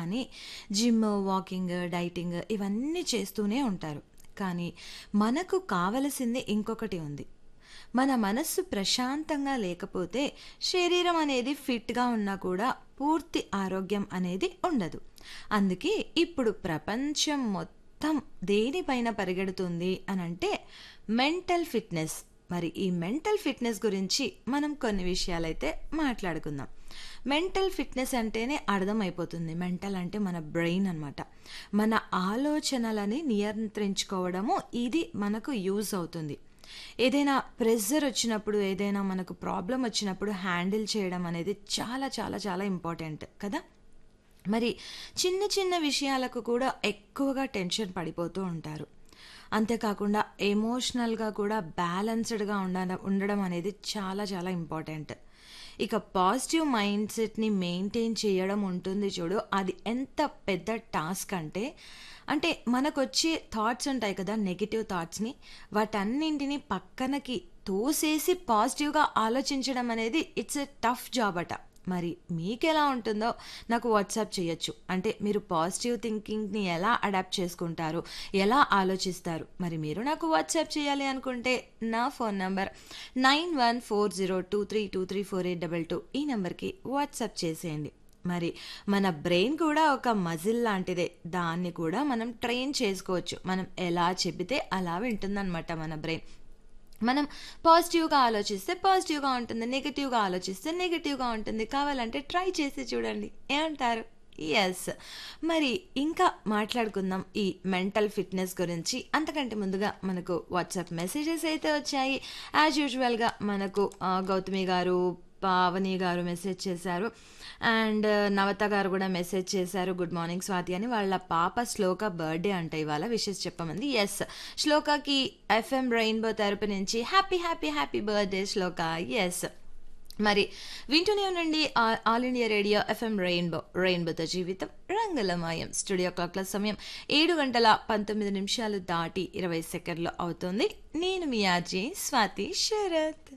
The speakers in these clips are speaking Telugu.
కానీ జిమ్ వాకింగ్ డైటింగ్ ఇవన్నీ చేస్తూనే ఉంటారు కానీ మనకు కావలసింది ఇంకొకటి ఉంది మన మనస్సు ప్రశాంతంగా లేకపోతే శరీరం అనేది ఫిట్గా ఉన్నా కూడా పూర్తి ఆరోగ్యం అనేది ఉండదు అందుకే ఇప్పుడు ప్రపంచం మొత్తం దేనిపైన పరిగెడుతుంది అని అంటే మెంటల్ ఫిట్నెస్ మరి ఈ మెంటల్ ఫిట్నెస్ గురించి మనం కొన్ని విషయాలైతే మాట్లాడుకుందాం మెంటల్ ఫిట్నెస్ అంటేనే అర్థమైపోతుంది మెంటల్ అంటే మన బ్రెయిన్ అనమాట మన ఆలోచనలని నియంత్రించుకోవడము ఇది మనకు యూజ్ అవుతుంది ఏదైనా ప్రెషర్ వచ్చినప్పుడు ఏదైనా మనకు ప్రాబ్లం వచ్చినప్పుడు హ్యాండిల్ చేయడం అనేది చాలా చాలా చాలా ఇంపార్టెంట్ కదా మరి చిన్న చిన్న విషయాలకు కూడా ఎక్కువగా టెన్షన్ పడిపోతూ ఉంటారు అంతేకాకుండా ఎమోషనల్గా కూడా బ్యాలెన్స్డ్గా ఉండ ఉండడం అనేది చాలా చాలా ఇంపార్టెంట్ ఇక పాజిటివ్ మైండ్ సెట్ని మెయింటైన్ చేయడం ఉంటుంది చూడు అది ఎంత పెద్ద టాస్క్ అంటే అంటే మనకు వచ్చే థాట్స్ ఉంటాయి కదా నెగిటివ్ థాట్స్ని వాటన్నింటినీ పక్కనకి తోసేసి పాజిటివ్గా ఆలోచించడం అనేది ఇట్స్ ఎ టఫ్ జాబ్ అట మరి మీకు ఎలా ఉంటుందో నాకు వాట్సాప్ చేయొచ్చు అంటే మీరు పాజిటివ్ థింకింగ్ని ఎలా అడాప్ట్ చేసుకుంటారు ఎలా ఆలోచిస్తారు మరి మీరు నాకు వాట్సాప్ చేయాలి అనుకుంటే నా phone number nine one four zero two three two three four eight double two ఈ నెంబర్కి వాట్సాప్ చేసేయండి మరి మన బ్రెయిన్ కూడా ఒక మజిల్ లాంటిదే దాన్ని కూడా మనం ట్రైన్ చేసుకోవచ్చు మనం ఎలా చెబితే అలా వింటుందన్నమాట మన బ్రెయిన్ మనం పాజిటివ్గా ఆలోచిస్తే పాజిటివ్గా ఉంటుంది నెగిటివ్గా ఆలోచిస్తే నెగిటివ్గా ఉంటుంది కావాలంటే ట్రై చేసి చూడండి ఏమంటారు ఎస్ మరి ఇంకా మాట్లాడుకుందాం ఈ మెంటల్ ఫిట్నెస్ గురించి అంతకంటే ముందుగా మనకు వాట్సాప్ మెసేజెస్ అయితే వచ్చాయి యాజ్ యూజువల్గా మనకు ఆ, గౌతమి గారు పావని గారు మెసేజ్ చేశారు అండ్ నవత గారు కూడా మెసేజ్ చేశారు గుడ్ మార్నింగ్ స్వాతి అని వాళ్ళ పాప శ్లోక బర్త్డే అంట ఇవాళ విషెస్ చెప్పమంది ఎస్ శ్లోకకి ఎఫ్ఎం రెయిన్బో తరపు నుంచి happy happy happy birthday Shloka yes మరి వింటూనే ఉండండి ఆ- all India radio FM rainbow రెయిన్బోతో జీవితం రంగులమయం స్టూడియో క్లాక్ల సమయం ఏడు గంటల పంతొమ్మిది నిమిషాలు దాటి ఇరవై సెకండ్లు అవుతుంది నేను మీ ఆర్జే స్వాతి శరత్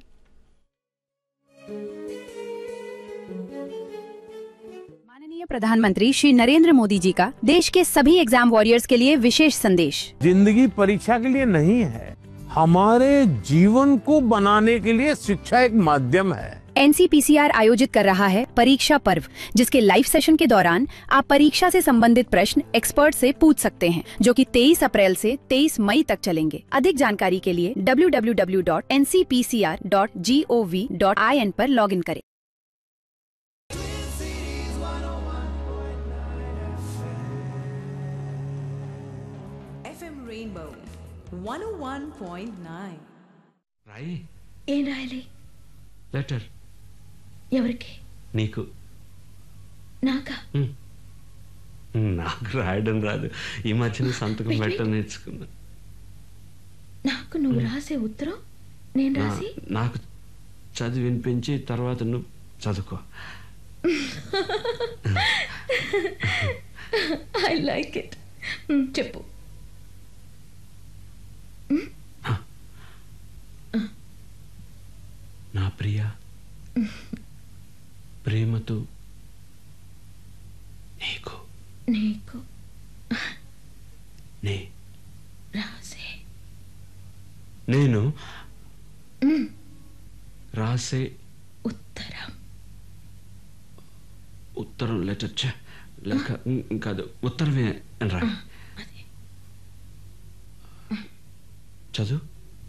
माननीय प्रधानमंत्री श्री नरेंद्र मोदी जी का देश के सभी एग्जाम वॉरियर्स के लिए विशेष संदेश जिंदगी परीक्षा के लिए नहीं है हमारे जीवन को बनाने के लिए शिक्षा एक माध्यम है एनसीपीसीआर आयोजित कर रहा है परीक्षा पर्व जिसके लाइव सेशन के दौरान आप परीक्षा से संबंधित प्रश्न एक्सपर्ट से पूछ सकते हैं जो कि 23 अप्रैल से 23 मई तक चलेंगे अधिक जानकारी के लिए www.ncpcr.gov.in पर लॉगिन करें FM Rainbow 101.9. రాయి ఏం రాయాలి లెటర్ ఎవరికి నీకు నాకా నాకు రాయడం రాదు ఈ మధ్యన సంతకం పెట్టడం నేర్చుకున్నా నాకు నువ్వు రాసే ఉత్తరం నేను నా- రాసి నాకు చదివి వినిపించి తర్వాత నువ్వు చదువుకో ఐ లైక్ ఇట్ చెప్పు నా ప్రియ ప్రేమతో నీకు నీకు నే రాసే నేను రాసే ఉత్తరం ఉత్తరం లెటర్ ఛ, లేక ఉం, కాదు ఉత్తరమే అని రా అది చదువు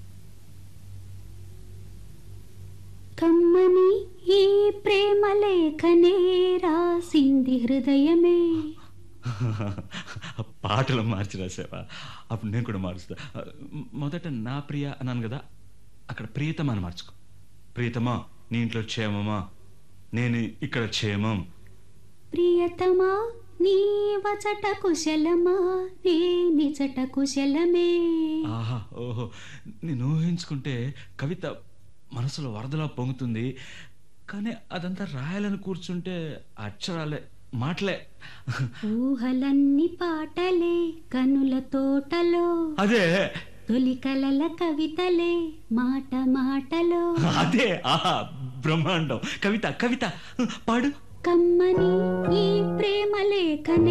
కమ్మని ఈ ప్రేమ లేఖనే రాసింది హృదయమే పాటలు మార్చి రాసావా అప్పుడు నేను కూడా మారుస్తా మొదట నా ప్రియ అన్నాను కదా అక్కడ ప్రియతమా అని మార్చుకో ప్రియతమా నీ ఇంట్లో క్షేమమా నేను ఇక్కడ క్షేమం ప్రియతమా నీ వచట కుశలమా నే నిచట కుశలమే ఆహా ఓహో నేను ఊహించుకుంటే కవిత మనసులో వరదలా పొంగుతుంది కానీ అదంతా రాయాలని కూర్చుంటే అక్షరాలే మాటలే ఊహలన్నీ పాటలే కనుల తోటలో అదే తొలి కలల కవితలే మాట మాటలో అదే ఆహా బ్రహ్మాండం కవిత కవిత పాడు కమ్మని ఈ ప్రేమ లేఖనే